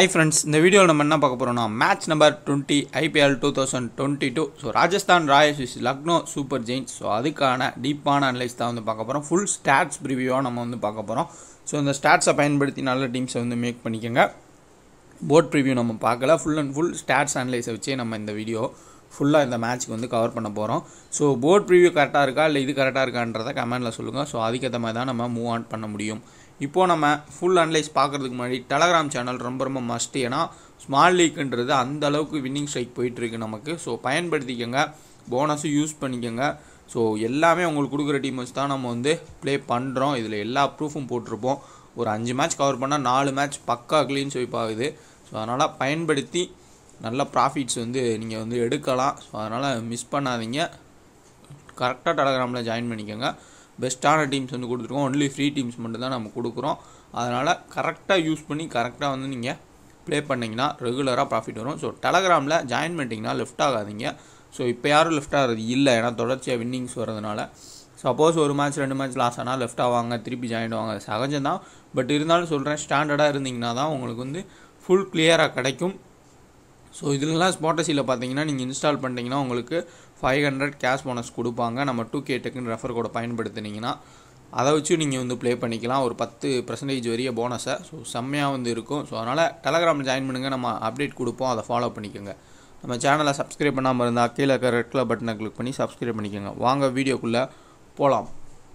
hi friends இந்த வீடியோவில் நம்ம என்ன பார்க்க போகிறோம்னா match number twenty IPL two thousand twenty two so Rajasthan Royals vs Lucknow Super Giants so அதுக்கான டீப்பான அனலைஸ் தான் வந்து பார்க்க போகிறோம் ஃபுல் ஸ்டாட்ஸ் ப்ரிவியூவாக நம்ம வந்து பார்க்க போகிறோம் ஸோ இந்த ஸ்டாட்ஸை பயன்படுத்தி நல்ல டீம்ஸை வந்து மேக் பண்ணிக்கோங்க போர்ட் ப்ரிவ்யூ நம்ம பார்க்கல ஃபுல் அண்ட் ஃபுல் ஸ்டாட்ஸ் அனலைஸை வச்சே நம்ம இந்த வீடியோ ஃபுல்லாக இந்த மேட்ச்க்கு வந்து கவர் பண்ண போகிறோம் ஸோ போர்ட் ப்ரிவ்யூ கரெக்டாக இருக்கா இல்லை இது கரெக்டாக இருக்கான்றதை கமெண்ட்டில் சொல்லுங்கள் ஸோ அதுக்கேற்ற மாதிரி தான் நம்ம மூவ் ஆன் பண்ண முடியும் இப்போது நம்ம ஃபுல் அனலைஸ் பார்க்குறதுக்கு முன்னாடி டெலகிராம் சேனல் ரொம்ப ரொம்ப மஸ்ட் ஏன்னா ஸ்மால் லீக்ன்றது அந்த அளவுக்கு வின்னிங் ஸ்ட்ரைக் போயிட்டுருக்கு நமக்கு ஸோ பயன்படுத்திக்கோங்க போனஸும் யூஸ் பண்ணிக்கோங்க ஸோ எல்லாமே உங்களுக்கு கொடுக்குற டீம் வச்சு தான் நம்ம வந்து ப்ளே பண்ணுறோம் இதில் எல்லா ப்ரூஃபும் போட்டிருப்போம் ஒரு அஞ்சு மேட்ச் கவர் பண்ணால் நாலு மேட்ச் பக்கா க்ளீன் ஸ்வைப் ஆகுது ஸோ அதனால் பயன்படுத்தி நல்ல ப்ராஃபிட்ஸ் வந்து நீங்கள் வந்து எடுக்கலாம் ஸோ அதனால் மிஸ் பண்ணாதீங்க கரெக்டாக டெலகிராமில் ஜாயின் பண்ணிக்கோங்க பெஸ்ட்டான டீம்ஸ் வந்து கொடுத்துருக்கோம் ஒன்லி ஃப்ரீ டீம்ஸ் மட்டும் தான் நம்ம கொடுக்குறோம் அதனால் கரெக்டாக யூஸ் பண்ணி கரெக்டாக வந்து நீங்கள் ப்ளே பண்ணிங்கன்னா ரெகுலராக ப்ராஃபிட் வரும் ஸோ டெலகிராமில் ஜாயின் பண்ணிட்டீங்கன்னா லெஃப்ட் ஆகாதீங்க ஸோ இப்போ யாரும் லெஃப்ட் ஆகிறது இல்லை ஏன்னா தொடர்ச்சியாக வின்னிங்ஸ் வரதுனால சப்போஸ் ஒரு மேட்ச் ரெண்டு மேட்ச் லாஸ் ஆனால் லெஃப்ட் ஆவாங்க திருப்பி ஜாயின் ஆவாங்க சகஜம் தான் பட் இருந்தாலும் சொல்கிறேன் ஸ்டாண்டர்டாக இருந்தீங்கன்னா தான் உங்களுக்கு வந்து ஃபுல் கிளியராக கிடைக்கும் ஸோ இதுலலாம் ஸ்பாட்டசியில் பார்த்தீங்கன்னா நீங்கள் இன்ஸ்டால் பண்ணிட்டீங்கன்னா உங்களுக்கு ஃபைவ் ஹண்ட்ரட் கேஷ் போனஸ் கொடுப்பாங்க நம்ம டூ கே டெக்குன்னு ரெஃபர் கோடை பயன்படுத்தினீங்கன்னா அதை வச்சு நீங்கள் வந்து ப்ளே பண்ணிக்கலாம் ஒரு பத்து பர்சன்டேஜ் வரைய போனஸை ஸோ செம்மையாக வந்து இருக்கும் ஸோ அதனால் டெலகிராமில் ஜாயின் பண்ணுங்கள் நம்ம அப்டேட் கொடுப்போம் அதை ஃபாலோ பண்ணிக்கோங்க நம்ம சேனலை சப்ஸ்கிரைப் பண்ணாமல் இருந்தால் கீழே இருக்கிற ரெட் கலர் பட்டனை கிளிக் பண்ணி சப்ஸ்கிரைப் பண்ணிக்கோங்க வாங்க வீடியோக்குள்ளே போகலாம்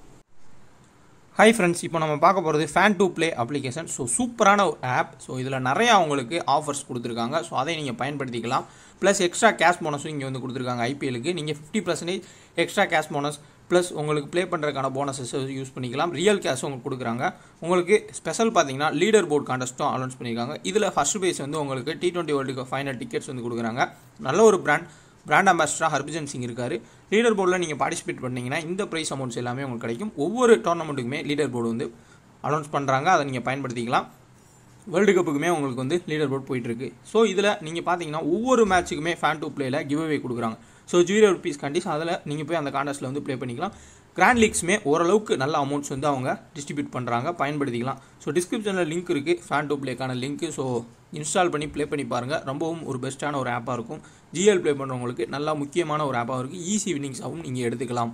ஹாய் ஃப்ரெண்ட்ஸ் இப்போ நம்ம பார்க்க போகிறது fan two play application so சூப்பரான ஒரு ஆப் ஸோ இதில் நிறையா உங்களுக்கு ஆஃபர்ஸ் கொடுத்துருக்காங்க ஸோ அதை நீங்கள் பயன்படுத்திக்கலாம் ப்ளஸ் எக்ஸ்ட்ரா கேஷ் போனஸும் இங்கே வந்து கொடுத்துருக்காங்க ஐபிஎலுக்கு நீங்கள் fifty percentage extra cash bonus plus உங்களுக்கு ப்ளே பண்ணுறதுக்கான போனஸஸ் யூஸ் பண்ணிக்கலாம் ரியல் கேஷ் உங்களுக்கு கொடுக்குறாங்க உங்களுக்கு ஸ்பெஷல் பார்த்தீங்கன்னா லீடர் போர்ட் கான்டெஸ்ட்டும் அனௌன்ஸ் பண்ணியிருக்காங்க இதில் ஃபஸ்ட் பேஸ் வந்து உங்களுக்கு T twenty world final tickets வந்து கொடுக்குறாங்க நல்ல ஒரு பிராண்ட் பிராண்ட் அம்பாசிடராக ஹர்பஜன் சிங் இருக்கார் லீடர் போர்டில் நீங்கள் பார்ட்டிசிபேட் பண்ணிங்கன்னா இந்த ப்ரைஸ் அமௌண்ட்ஸ் எல்லாமே உங்களுக்கு கிடைக்கும் ஒவ்வொரு டோர்னமெண்ட்டுக்குமே லீடர் போர்டு வந்து அனௌன்ஸ் பண்ணுறாங்க அதை நீங்கள் பயன்படுத்திக்கலாம் வேர்ல்டு கப்புக்குமே உங்களுக்கு வந்து லீடர் போர்ட் போயிட்டுருக்கு ஸோ இதில் நீங்கள் பார்த்தீங்கன்னா ஒவ்வொரு மேட்ச்சுக்குமே ஃபேன் டூ பிளேயில் கிவ் அவே கொடுக்குறாங்க ஸோ ஜீரோ ருபீஸ் கண்டிஸ் அதில் நீங்கள் போய் அந்த கான்டெஸ்ட்டில் வந்து ப்ளே பண்ணிக்கலாம் கிராண்ட் லீக்ஸுமே ஓரளவுக்கு நல்ல அமௌண்ட்ஸ் வந்து அவங்க டிஸ்ட்ரிபியூட் பண்ணுறாங்க பயன்படுத்திக்கலாம் ஸோ டிஸ்கிரிப்ஷனில் லிங்க் இருக்குது ஃபேன் டூ ப்ளேக்கான லிங்க்கு ஸோ இன்ஸ்டால் பண்ணி ப்ளே பண்ணி பாருங்கள் ரொம்பவும் ஒரு பெஸ்ட்டான ஒரு ஆப்பாக இருக்கும் ஜிஎல் ப்ளே பண்ணுறவங்களுக்கு நல்லா முக்கியமான ஒரு ஆப்பாக இருக்குது ஈஸி வின்னிங்ஸாகவும் நீங்கள் எடுத்துக்கலாம்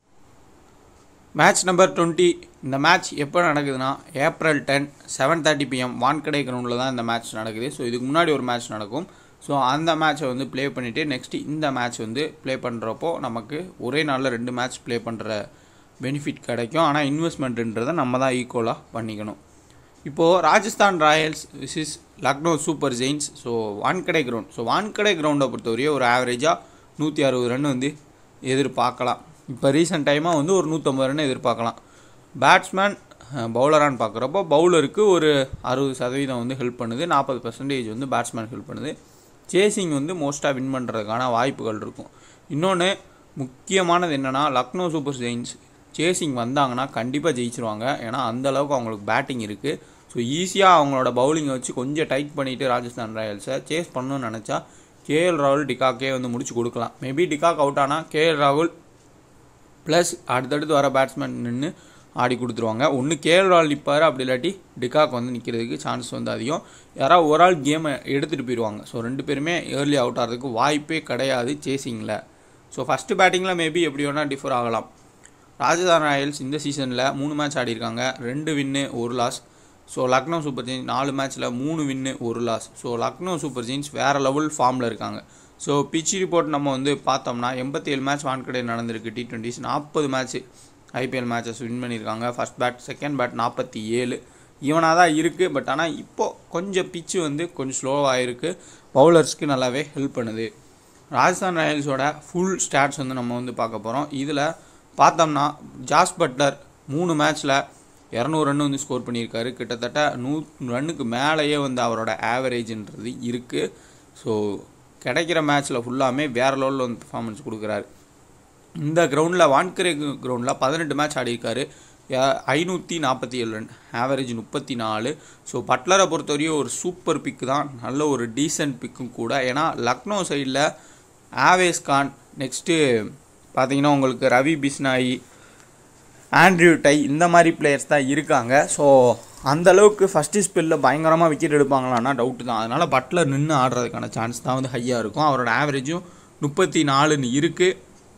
மேட்ச் நம்பர் டுவெண்ட்டி இந்த மேட்ச் எப்போ நடக்குதுன்னா April ten seven thirty PM Wankhede கிரவுண்டில் தான் இந்த மேட்ச் நடக்குது ஸோ இதுக்கு முன்னாடி ஒரு மேட்ச் நடக்கும் ஸோ அந்த மேட்ச்சை வந்து ப்ளே பண்ணிவிட்டு நெக்ஸ்ட்டு இந்த மேட்ச் வந்து ப்ளே பண்ணுறப்போ நமக்கு ஒரே நாளில் ரெண்டு மேட்ச் ப்ளே பண்ணுற பெனிஃபிட் கிடைக்கும் ஆனால் இன்வெஸ்ட்மெண்ட்டுன்றதை நம்ம தான் ஈக்குவலாக பண்ணிக்கணும் இப்போது Rajasthan Royals vs Lucknow Super Giants so Wankhede ground so Wankhede கிரவுண்டை பொறுத்தவரையும் ஒரு ஆவரேஜாக நூற்றி அறுபது ரன் வந்து எதிர்பார்க்கலாம் இப்போ ரீசெண்ட் டைமாக வந்து ஒரு நூற்றம்பது ரன் எதிர்பார்க்கலாம் பேட்ஸ்மேன் பவுலரான்னு பார்க்குறப்போ பவுலருக்கு ஒரு அறுபது சதவீதம் வந்து ஹெல்ப் பண்ணுது நாற்பது பர்சன்டேஜ் வந்து பேட்ஸ்மேன் ஹெல்ப் பண்ணுது சேசிங் வந்து மோஸ்ட்டாக வின் பண்ணுறதுக்கான வாய்ப்புகள் இருக்கும் இன்னொன்று முக்கியமானது என்னென்னா லக்னோ சூப்பர் ஜெயின்ஸ் சேசிங் வந்தாங்கன்னா கண்டிப்பாக ஜெயிச்சிருவாங்க ஏன்னா அந்தளவுக்கு அவங்களுக்கு பேட்டிங் இருக்குது ஸோ ஈஸியாக அவங்களோட பவுலிங்கை வச்சு கொஞ்சம் டைட் பண்ணிவிட்டு ராஜஸ்தான் ராயல்ஸை சேஸ் பண்ணணும்னு நினச்சா கேஎல் ராகுல் டிகாக்கே வந்து முடிச்சு கொடுக்கலாம் மேபி டிகாக் அவுட் ஆனால் கேஎல் ராகுல் ப்ளஸ் அடுத்தடுத்து வர பேட்ஸ்மேன் நின்று ஆடி கொடுத்துருவாங்க ஒன்று கேஎல் ராகுல் நிற்பார் அப்படி இல்லாட்டி டிகாக் வந்து நிற்கிறதுக்கு சான்ஸ் வந்து அதிகம் யாராவது ஒரு ஆள் கேமை எடுத்துகிட்டு போயிடுவாங்க ஸோ ரெண்டு பேருமே ஏர்லி அவுட் ஆகிறதுக்கு வாய்ப்பே கிடையாது சேசிங்கில் ஸோ ஃபஸ்ட்டு பேட்டிங்கில் மேபி எப்படி வேணால் டிஃபர் ஆகலாம் ராஜஸ்தான் ராயல்ஸ் இந்த சீசனில் மூணு மேட்ச் ஆடிருக்காங்க ரெண்டு வின்னு ஒரு loss so Lucknow Super Giants நாலு மேட்ச்சில் மூணு வின்னு ஒரு loss so Lucknow Super Giants வேறு லெவல் ஃபார்மில் இருக்காங்க ஸோ பிச் ரிப்போர்ட் நம்ம வந்து பார்த்தோம்னா எண்பத்தி ஏழு மேட்ச் வான்கடை நடந்திருக்கு டி டுவெண்ட்டிஸ் நாற்பது மேட்ச் ஐபிஎல் மேட்சஸ் வின் பண்ணியிருக்காங்க ஃபஸ்ட் பேட் செகண்ட் பேட் நாற்பத்தி ஏழு ஈவனாக தான் இருக்குது பட் ஆனால் இப்போது கொஞ்சம் பிச்சு வந்து கொஞ்சம் ஸ்லோவாக இருக்குது பவுலர்ஸ்க்கு நல்லாவே ஹெல்ப் பண்ணுது ராஜஸ்தான் ராயல்ஸோட ஃபுல் ஸ்டாட்ஸ் வந்து நம்ம வந்து பார்க்க போகிறோம் இதில் பார்த்தோம்னா ஜாஸ் பட்லர் மூணு மேட்ச்சில் இரநூறு ரன் வந்து ஸ்கோர் பண்ணியிருக்காரு கிட்டத்தட்ட நூ ரன்னுக்கு மேலேயே வந்து அவரோட ஆவரேஜ்ன்றது இருக்குது ஸோ கிடைக்கிற மேட்ச்சில் ஃபுல்லாமே வேறு லெவலில் வந்து பர்ஃபார்மன்ஸ் கொடுக்குறாரு இந்த கிரவுண்டில் வான்கரே கிரவுண்டில் பதினெட்டு மேட்ச் ஆடியிருக்காரு ஐநூற்றி நாற்பத்தி ஏழு ரன் ஆவரேஜ் முப்பத்தி நாலு ஸோ பட்லரை பொறுத்தவரையும் ஒரு சூப்பர் பிக்கு தான் நல்ல ஒரு டீசென்ட் பிக்கும் கூட ஏன்னா லக்னோ சைடில் ஆவேஸ் கான் நெக்ஸ்ட்டு பார்த்தீங்கன்னா உங்களுக்கு ரவி பிஸ்னாயி ஆண்ட்ரியூ டை இந்த மாதிரி பிளேயர்ஸ் தான் இருக்காங்க ஸோ அந்த அளவுக்கு ஃபஸ்ட்டு ஸ்பெல்லில் பயங்கரமாக விக்கெட் எடுப்பாங்களான்னா டவுட்டு தான் அதனால் பட்லர் நின்று ஆடுறதுக்கான சான்ஸ் தான் வந்து ஹையாக இருக்கும் அவரோட ஆவரேஜும் முப்பத்தி நாலுன்னு இருக்குது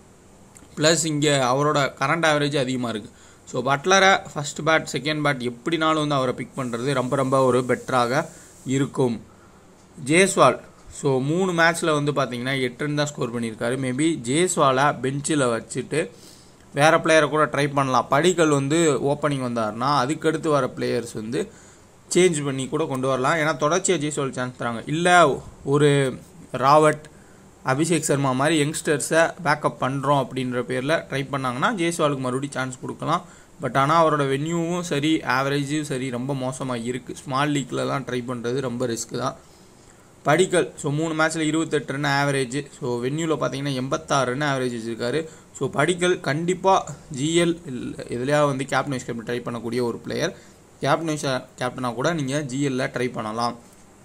ப்ளஸ் இங்கே அவரோட கரண்ட் ஆவரேஜ் அதிகமாக இருக்குது ஸோ பட்லரை ஃபஸ்ட் பேட் செகண்ட் பேட் எப்படினாலும் வந்து அவரை பிக் பண்ணுறது ரொம்ப ரொம்ப ஒரு பெட்டராக இருக்கும் ஜேஸ்வால் ஸோ மூணு மேட்ச்சில் வந்து பார்த்தீங்கன்னா எட்டு ரன் தான் ஸ்கோர் பண்ணியிருக்காரு மேபி ஜேஸ்வாலை பெஞ்சில் வச்சுட்டு வேறு பிளேயரை கூட ட்ரை பண்ணலாம் படிக்கல் வந்து ஓப்பனிங் வந்தார்னா அதுக்கடுத்து வர பிளேயர்ஸ் வந்து சேஞ்ச் பண்ணி கூட கொண்டு வரலாம் ஏன்னா தொடர்ச்சியாக ஜெய்ஸ்வால் சான்ஸ் தராங்க இல்லை ஒரு ராவட் அபிஷேக் சர்மா மாதிரி யங்ஸ்டர்ஸை பேக்கப் பண்ணுறோம் அப்படின்ற பேரில் ட்ரை பண்ணாங்கன்னா ஜெய்ஸ்வாலுக்கு மறுபடியும் சான்ஸ் கொடுக்கலாம் பட் ஆனால் அவரோட வென்யூவும் சரி ஆவரேஜும் சரி ரொம்ப மோசமாக இருக்குது ஸ்மால் லீக்லலாம் ட்ரை பண்ணுறது ரொம்ப ரிஸ்க் தான் படிக்கல் ஸோ மூணு மேட்ச்சில் இருபத்தெட்டு ரன் ஆவரேஜ் ஸோ வென்யூவில் பார்த்தீங்கன்னா எண்பத்தாறு ரன் ஆவரேஜ் வச்சுருக்காரு ஸோ படிக்கல் கண்டிப்பாக ஜிஎல் எதுலையா வந்து கேப்டன் வைஸ் கேப்டன் ட்ரை பண்ணக்கூடிய ஒரு பிளேயர் கேப்டன் வைஸ் கேப்டனாக கூட நீங்கள் ஜிஎல்ல ட்ரை பண்ணலாம்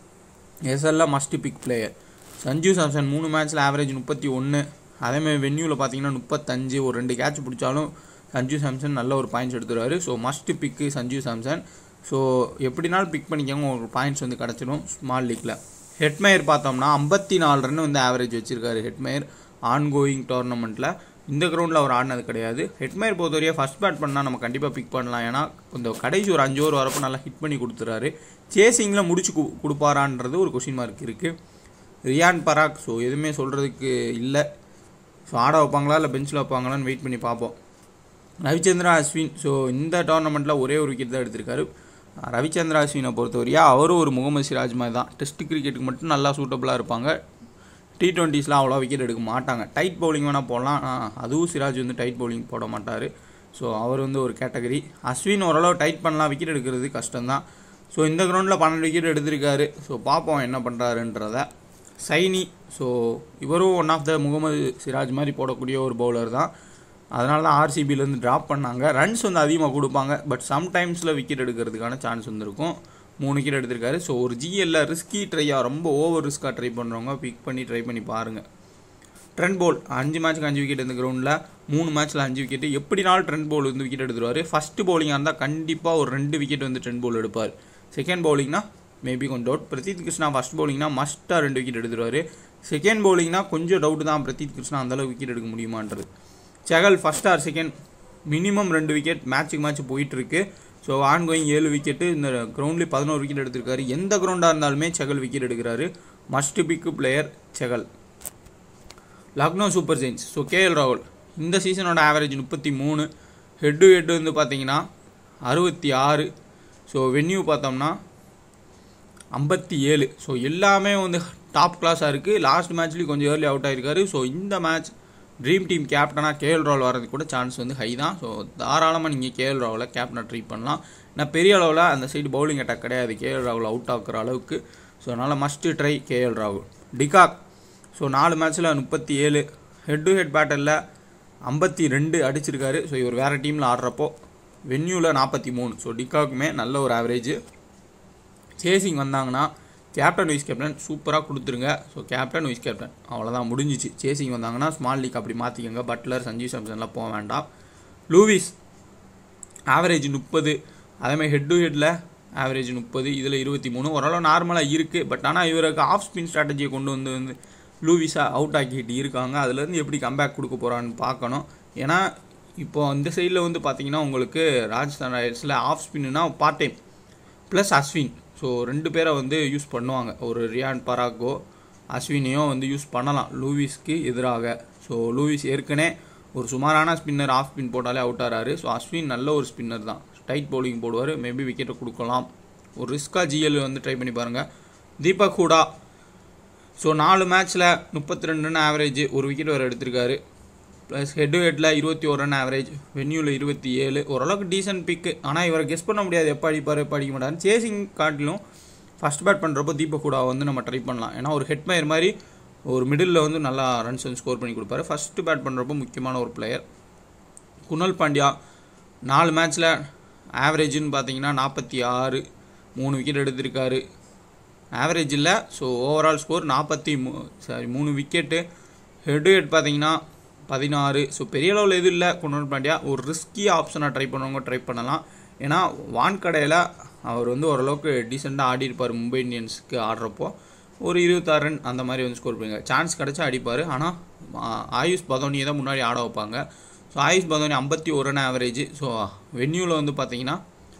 எஸ்எல்ல must pick player Sanju Samson மூணு மேட்ச்சில் ஆவரேஜ் முப்பத்தி ஒன்று அதேமாதிரி வென்யூவில் பார்த்தீங்கன்னா முப்பத்தஞ்சு ஒரு ரெண்டு கேட்ச் பிடிச்சாலும் சஞ்சு சாம்சன் நல்ல ஒரு points எடுத்துருவாரு so must pick Sanju Samson so எப்படினாலும் பிக் பண்ணிக்கோங்க உங்களுக்கு பாயிண்ட்ஸ் வந்து கிடச்சிடும் ஸ்மால் லீக்கில் ஹெட்மயர் பார்த்தோம்னா ஐம்பத்தி நாலு ரன் வந்து ஆவரேஜ் வச்சிருக்காரு ஹெட்மயர் ஆன்கோயிங் டோர்னமெண்ட்டில் இந்த கிரவுண்டில் அவர் ஆடினது கிடையாது ஹெட்மயர் பொறுத்தவரையாக ஃபஸ்ட் பேட் பண்ணால் நம்ம கண்டிப்பாக பிக் பண்ணலாம் ஏன்னா இந்த கடைசி ஒரு அஞ்சு ஓவர் வரப்போ நல்லா ஹிட் பண்ணி கொடுத்துறாரு சேசிங்கில் முடிச்சு கு கொடுப்பாரான்றது ஒரு கொஷின் மார்க் இருக்குது ரியான் பராக் ஸோ எதுவுமே சொல்கிறதுக்கு இல்லை ஸோ ஆட வைப்பாங்களா இல்லை பெஞ்சில் வைப்பாங்களான்னு வெயிட் பண்ணி பார்ப்போம் ரவிச்சந்திரா அஸ்வின் ஸோ இந்த டோர்னமெண்ட்டில் ஒரே ஒரு விக்கெட் தான் எடுத்திருக்காரு ரவிச்சந்திரா அஸ்வினை பொறுத்தவரையா அவரும் ஒரு முகமது சிராஜ் மாதிரி தான் டெஸ்ட் கிரிக்கெட்டுக்கு மட்டும் நல்லா சூட்டபுளாக இருப்பாங்க டி டுவெண்ட்டிஸ்லாம் அவ்வளோ விக்கெட் எடுக்க மாட்டாங்க டைட் பவுலிங் வேணால் போடலாம் ஆனால் அதுவும் சிராஜ் வந்து டைட் பவுலிங் போட மாட்டார் ஸோ அவர் வந்து ஒரு கேட்டகரி அஸ்வின் ஓரளவு டைட் பண்ணலாம் விக்கெட் எடுக்கிறது கஷ்டம்தான் ஸோ இந்த கிரவுண்டில் பன்னெண்டு விக்கெட் எடுத்திருக்காரு ஸோ பார்ப்போம் என்ன பண்ணுறாருன்றத சைனி ஸோ இவரும் one of the Mohammed Siraj மாதிரி போடக்கூடிய ஒரு பவுலர் தான் அதனால தான் ஆர்சிபிலேருந்து ட்ராப் பண்ணாங்க ரன்ஸ் வந்து அதிகமாக கொடுப்பாங்க பட் சம்டைம்ஸில் விக்கெட் எடுக்கிறதுக்கான சான்ஸ் வந்துருக்கும் மூணு விக்கெட் எடுத்திருக்காரு ஸோ ஒரு ஜிஎல்ல ரிஸ்கி ட்ரையாக ரொம்ப ஓவர் ரிஸ்க்காக ட்ரை பண்ணுறவங்க பிக் பண்ணி ட்ரை பண்ணி பாருங்கள் ட்ரெண்ட் போல் அஞ்சு மேட்ச்க்கு அஞ்சு விக்கெட் இந்த கிரவுண்டில் மூணு மேட்ச்சில் அஞ்சு விக்கெட் எப்படினாலும் ட்ரெண்ட் போல் வந்து விக்கெட் எடுத்துருவார் ஃபஸ்ட்டு பவுலிங்காக இருந்தால் கண்டிப்பாக ஒரு ரெண்டு விக்கெட் வந்து ட்ரெண்ட் போல் எடுப்பார் செகண்ட் பவுலிங்னா மேபி கொஞ்சம் டவுட் பிரதீத் கிருஷ்ணா ஃபஸ்ட் பவுலிங்னா மஸ்ட்டாக ரெண்டு விக்கெட் எடுத்துருவார் செகண்ட் பவுலிங்னா கொஞ்சம் டவுட் தான் பிரதீத் கிருஷ்ணா அந்தளவுக்கு விக்கெட் எடுக்க முடியுமான்றது Chahal first or second minimum ரெண்டு விக்கெட் மேட்ச்சுக்கு மேட்ச் போயிட்டுருக்கு ஸோ ஆன் கோயிங் ஏழு விக்கெட்டு இந்த கிரவுண்ட்லேயே பதினோரு விக்கெட் எடுத்திருக்காரு எந்த கிரவுண்டாக இருந்தாலுமே செகல் விக்கெட் எடுக்கிறாரு must pick player Chahal Lucknow Super Giants so KL ராகுல் இந்த சீசனோட ஆவரேஜ் முப்பத்தி மூணு ஹெட் டு ஹெட் வந்து பார்த்தீங்கன்னா அறுபத்தி ஆறு ஸோ வென்யூ பார்த்தோம்னா ஐம்பத்தி ஏழு ஸோ எல்லாமே வந்து டாப் கிளாஸாக இருக்குது லாஸ்ட் மேட்ச்லேயும் கொஞ்சம் ஏர்லி அவுட் ஆயிருக்காரு ஸோ இந்த மேட்ச் ட்ரீம் டீம் கேப்டனாக கேஎல் ராகுல் வரதுக்கு கூட சான்ஸ் வந்து ஹை தான் ஸோ தாராளமாக நீங்கள் கேஎல் ராகுலை கேப்டனாக ட்ரீ பண்ணலாம் ஏன்னா பெரிய அளவில் அந்த சைடு பவுலிங் அட்டாக் கிடையாது கேஎல் ராகுல் அவுட் ஆக்குற அளவுக்கு ஸோ அதனால் மஸ்ட்டு ட்ரை கேஎல் ராகுல் டிகாக் ஸோ நாலு மேட்ச்சில் முப்பத்தி ஏழு ஹெட் டு ஹெட் பேட்டரில் ஐம்பத்தி ரெண்டு அடிச்சிருக்காரு ஸோ இவர் வேறு டீமில் ஆடுறப்போ வென்யூவில் நாற்பத்தி மூணு ஸோ டிகாக்குமே நல்ல ஒரு ஆவரேஜ் சேசிங் வந்தாங்கன்னா கேப்டன் வைஸ் கேப்டன் சூப்பராக கொடுத்துருங்க ஸோ கேப்டன் வைஸ் கேப்டன் அவ்வளோதான் முடிஞ்சிச்சு சேசிங் வந்தாங்கன்னா ஸ்மால் லீக் அப்படி மாற்றிக்கோங்க பட்லர் சஞ்சீவ் சாம்சன்லாம் போக வேண்டாம் லூவிஸ் ஆவரேஜ் முப்பது அதேமாதிரி ஹெட் டு ஹெட்டில் ஆவரேஜ் முப்பது இதில் இருபத்தி மூணு ஓரளவு நார்மலாக இருக்குது பட் ஆனால் இவருக்கு ஆஃப் ஸ்பின் ஸ்ட்ராட்டஜியை கொண்டு வந்து வந்து லூவிஸாக அவுட் ஆக்கிட்டு இருக்காங்க அதுலேருந்து எப்படி கம்பேக் கொடுக்க போகிறான்னு பார்க்கணும் ஏன்னா இப்போ இந்த சைடில் வந்து பார்த்தீங்கன்னா உங்களுக்கு ராஜஸ்தான் ராயல்ஸில் ஆஃப் ஸ்பின்னுனா part time plus Ashwin so ரெண்டு பேரை வந்து யூஸ் பண்ணுவாங்க ஒரு ரியான் பராக்கோ அஸ்வினையும் வந்து யூஸ் பண்ணலாம் லூவிஸ்க்கு எதிராக ஸோ லூவிஸ் ஏற்கனவே ஒரு சுமாரான ஸ்பின்னர் ஆஃப் ஸ்பின் போட்டாலே அவுட் ஆறாரு ஸோ அஸ்வின் நல்ல ஒரு ஸ்பின்னர் தான் டைட் பவுலிங் போடுவார் மேபி விக்கெட்டை கொடுக்கலாம் ஒரு ரிஸ்கா ஜிஎல் வந்து ட்ரை பண்ணி பாருங்கள் தீபக் ஹூடா ஸோ நாலு மேட்ச்சில் முப்பத்தி ரெண்டு ரன் ஆவரேஜ் ஒரு விக்கெட் வர எடுத்திருக்காரு ப்ளஸ் ஹெட் டு ஹெட்டில் இருபத்தி ஒரு ரன் ஆவரேஜ் வென்யூவில் இருபத்தி ஏழு ஓரளவுக்கு டீசென்ட் பிக்கு ஆனால் இவரை கெஸ் பண்ண முடியாது எப்போ அடிப்பார் எப்போ அடிக்க மாட்டார் சேசிங் காட்டிலும் ஃபஸ்ட் பேட் பண்ணுறப்போ தீபக் கூட வந்து நம்ம ட்ரை பண்ணலாம் ஏன்னா ஒரு ஹெட்மயர் மாதிரி ஒரு மிடில் வந்து நல்லா ரன்ஸ் வந்து ஸ்கோர் பண்ணி கொடுப்பாரு ஃபஸ்ட்டு பேட் பண்ணுறப்போ முக்கியமான ஒரு பிளேயர் குணல் பாண்டியா நாலு மேட்ச்சில் ஆவரேஜ்னு பார்த்தீங்கன்னா நாற்பத்தி ஆறு மூணு விக்கெட் எடுத்திருக்காரு ஆவரேஜ் இல்லை ஸோ ஓவரால் ஸ்கோர் நாற்பத்தி மூ சாரி மூணு விக்கெட்டு ஹெட் ஹெட் பார்த்தீங்கன்னா பதினாறு ஸோ பெரிய அளவில் எதுவும் இல்லை குணல் பாண்டியா ஒரு ரிஸ்கி ஆப்ஷனாக ட்ரை பண்ணுறவங்க ட்ரை பண்ணலாம் ஏன்னா வான்கடையில் அவர் வந்து ஓரளவுக்கு டீசெண்டாக ஆடி இருப்பார் மும்பை இந்தியன்ஸ்க்கு ஆடுறப்போ ஒரு இருபத்தாறு ரன் அந்த மாதிரி வந்து ஸ்கோர் பண்ணுங்க சான்ஸ் கிடச்சா அடிப்பார் ஆனால் ஆயுஷ் பதோனியை தான் முன்னாடி ஆட வைப்பாங்க ஸோ ஆயுஷ் பதோனி ஐம்பத்தி ஒரு ரன் ஆவரேஜ் ஸோ வென்யூவில் வந்து பார்த்தீங்கன்னா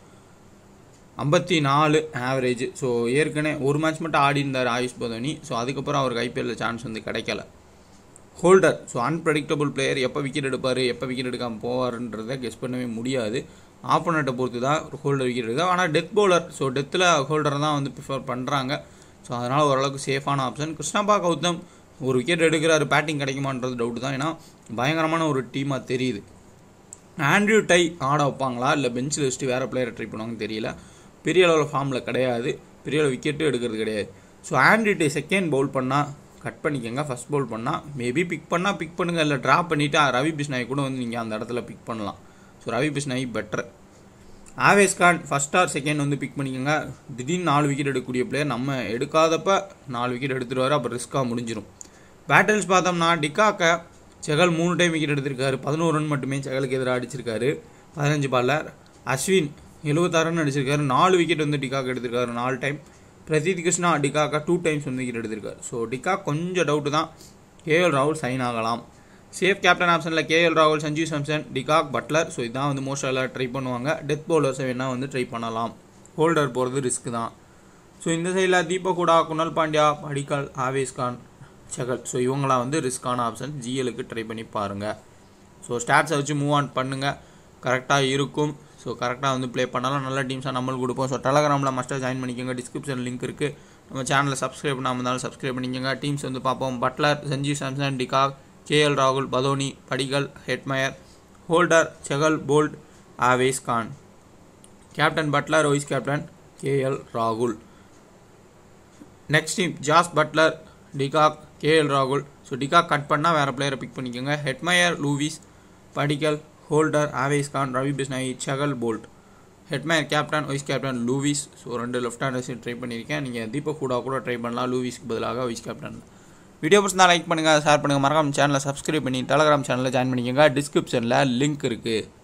ஐம்பத்தி நாலு ஆவரேஜ் ஸோ ஏற்கனவே ஒரு மேட்ச் மட்டும் ஆடி இருந்தார் ஆயுஷ் பதோனி ஸோ அதுக்கப்புறம் அவருக்கு ஐபிஎல்ல சான்ஸ் வந்து கிடைக்கல ஹோல்டர் ஸோ அன்பிரடிக்டபுள் பிளேயர் எப்போ விக்கெட் எடுப்பார் எப்போ விக்கெட் எடுக்காமல் போவார்ன்றதை கெஸ் பண்ணவே முடியாது ஆப்போனண்ட்டை பொறுத்து தான் ஹோல்டர் விக்கெட் எடுക്കുക ஆனால் டெத் பவுலர் ஸோ டெத்தில் ஹோல்டர் தான் வந்து ப்ரிஃபர் பண்ணுறாங்க ஸோ அதனால் ஓரளவுக்கு சேஃபான ஆப்ஷன் கிருஷ்ணப்பா கௌதம் ஒரு விக்கெட் எடுக்கிறாரு பேட்டிங் கிடைக்குமான்றது டவுட் தான் ஏன்னா பயங்கரமான ஒரு டீமாக தெரியுது ஆண்ட்ரியூ டை ஆட வைப்பாங்களா இல்லை பெஞ்சில் வச்சுட்டு வேறு பிளேயரை ட்ரை பண்ணுவாங்கன்னு தெரியல பெரிய அளவில் ஃபார்மில் கிடையாது பெரிய அளவு விக்கெட்டும் எடுக்கிறது கிடையாது so Andrew Tye second bowl பண்ணால் கட் பண்ணிக்கோங்க ஃபஸ்ட் பவுல் பண்ணால் மேபி பிக் பண்ணால் பிக் பண்ணுங்கள் இல்லை ட்ராப் பண்ணிவிட்டு ரவி பிஷ்னாய் கூட வந்து நீங்கள் அந்த இடத்துல பிக் பண்ணலாம் so Ravi Bishnoi better Avesh Khan first or second வந்து பிக் பண்ணிக்கோங்க திடீர்னு நாலு விக்கெட் எடுக்கக்கூடிய பிளேயர் நம்ம எடுக்காதப்ப நாலு விக்கெட் எடுத்துருவாரு அப்போ ரிஸ்க்காக முடிஞ்சிடும் பேட்டர்ஸ் பார்த்தோம்னா டிகாக்க செகல் மூணு டைம் விக்கெட் எடுத்திருக்காரு பதினோரு ரன் மட்டுமே செகலுக்கு எதிராக அடிச்சிருக்காரு பதினஞ்சு பாலில் அஸ்வின் எழுபத்தாறு ரன் அடிச்சிருக்காரு நாலு விக்கெட் வந்து டிகாக் எடுத்திருக்காரு நாலு டைம் பிரதீத் கிருஷ்ணா டிகாக்கா டூ டைம்ஸ் வந்து விக்கெட் எடுத்திருக்காரு ஸோ டிகாக் கொஞ்சம் டவுட்டு தான் கேஎல் ராகுல் சைன் ஆகலாம் சேஃப் கேப்டன் ஆப்ஷனில் கேஎல் ராகுல் Sanjeev Samson de Kock Buttler so இதான் வந்து மோஸ்ட் எல்லாம் ட்ரை பண்ணுவாங்க டெத் பவுலர்ஸை வேணால் வந்து ட்ரை பண்ணலாம் ஹோல்டர் போகிறது ரிஸ்க் தான் ஸோ இந்த சைடில் தீபக் கூடா குணல் பாண்டியா படிக்கல் ஆவேஸ் கான் செகல் ஸோ இவங்களாம் வந்து ரிஸ்க்கான ஆப்ஷன் ஜிஎலுக்கு ட்ரை பண்ணி பாருங்கள் ஸோ ஸ்டாட்ஸை வச்சு மூவ் ஆன் பண்ணுங்கள் கரெக்டாக இருக்கும் ஸோ கரெக்டாக வந்து ப்ளே பண்ணாலும் நல்ல டீம்ஸாக நம்மளுக்கு கொடுப்போம் ஸோ டெலகிராமில் மஸ்ட்டாக ஜாயின் பண்ணிக்கோங்க டிஸ்கிரிப்ஷன் லிங்க் இருக்குது நம்ம சேனலில் சப்ஸ்கிரைப் பண்ணாமல் இருந்தாலும் சப்ஸ்கிரைப் பண்ணிக்கோங்க டீம்ஸ் வந்து பார்ப்போம் Buttler Sanjeev Samson de Kock KL ராகுல் Badoni படிகல் Hetmyer holder செகல் bolt Aves Khan captain Buttler vice captain KL ராகுல் next team Jos Buttler de Kock KL ராகுல் ஸோ டிகாக் கட் பண்ணால் வேறு பிளேயரை பிக் பண்ணிக்கோங்க Hetmyer Lewis படிக்கல் holder Aves Khan Ravi பிஸ்னாயி செகல் bolt Hetmyer captain vice captain Lewis so ரெண்டு left ஹேண்டர்ஸையும் try பண்ணியிருக்கேன் நீங்கள் தீபக் ஹூடா கூட ட்ரை பண்ணலாம் லூவிஸ்க்கு பதிலாக வைஸ் கேப்டன் வீடியோ பிடிச்சிருந்தா லைக் பண்ணுங்கள் ஷேர் பண்ணுங்கள் மறக்காம சேனலை சப்ஸ்கிரைப் பண்ணி டெலகிராம் சேனலில் ஜாயின் பண்ணிக்கோங்க டிஸ்கிரிப்ஷனில் லிங்க் இருக்குது